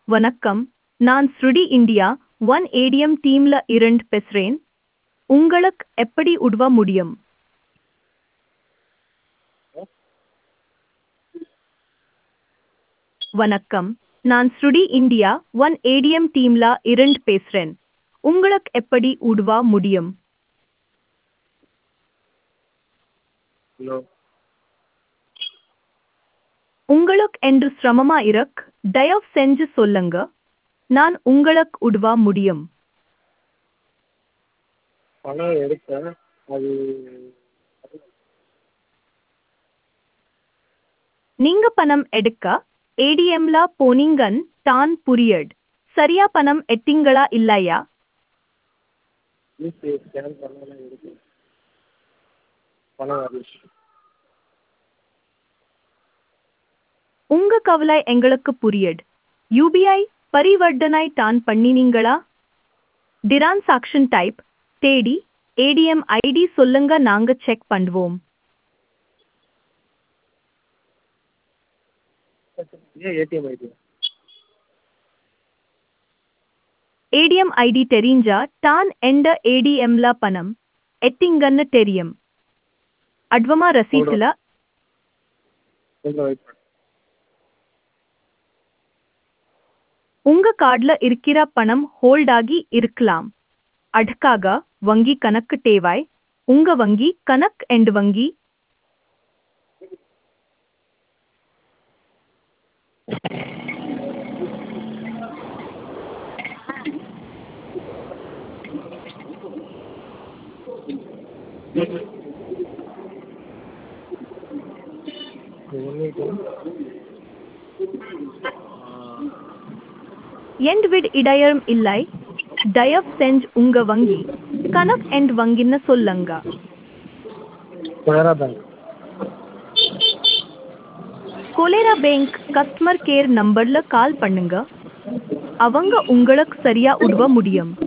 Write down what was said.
வணக்கம் நான் ஸ்ருடி இந்தியா ஒன் ஏடிஎம் டீம்ல இருந்து பேசுறேன் உங்களுக்கு எப்படி உதவ முடியும் வணக்கம் நான் ஸ்ருடி இந்தியா ஒன் ஏடிஎம் டீம்ல இருந்து பேசுறேன் உங்களுக்கு எப்படி உதவ முடியும் ஹலோ உங்களுக்கு என்று சிரமமா இருக்கு தயவு செஞ்சு சொல்லுங்க நான் உங்களுக்கு உதவ முடியும் பணம் எடுத்தேன் அது நீங்க பணம் எடுக்க ஏடிஎம்ல போனீங்கன் தான் புரியட் சரியா பணம் எட்டிங்களா இல்லையா யூபிஐ ஸ்கேன் பண்ணலாம் இருக்கு பணம் வரல உங்க கவலை எங்களுக்கு புரியட் யூபிஐ பரிவர்த்தனை தான் பண்ணினீங்களா டிரான்சாக்ஷன் டைப் தேடி ஏடிஎம் ஐடி சொல்லுங்க நாங்க செக் பண்ணுவோம் ஏன் ஏடிஎம் ஐடி ஏடிஎம் ஐடி தெரிஞ்சா தான் எந்த ஏடிஎம்ல பணம் எட்டிங்கன்னு தெரியும் அட்வமா ரசீட்ல கொஞ்சம் வெயிட் பண்ணு உங்க கார்டுல இருக்கிற பணம் ஹோல்ட் ஆகி இருக்கலாம் அதுக்காக வங்கி கணக்கு தேவாய் உங்க வங்கி கணக்கு எண்ட் வங்கி ஒன்று எண்ட் விட் இடையரும் இல்லை தயவு செஞ்சு உங்க வங்கி கணக்கு எண்ட் வங்கின்னு சொல்லுங்க கொயரா பேங்க் கொலேரா பேங்க் கஸ்டமர் கேர் நம்பர்ல கால் பண்ணுங்க அவங்க உங்களுக்கு சரியா உதவ முடியும்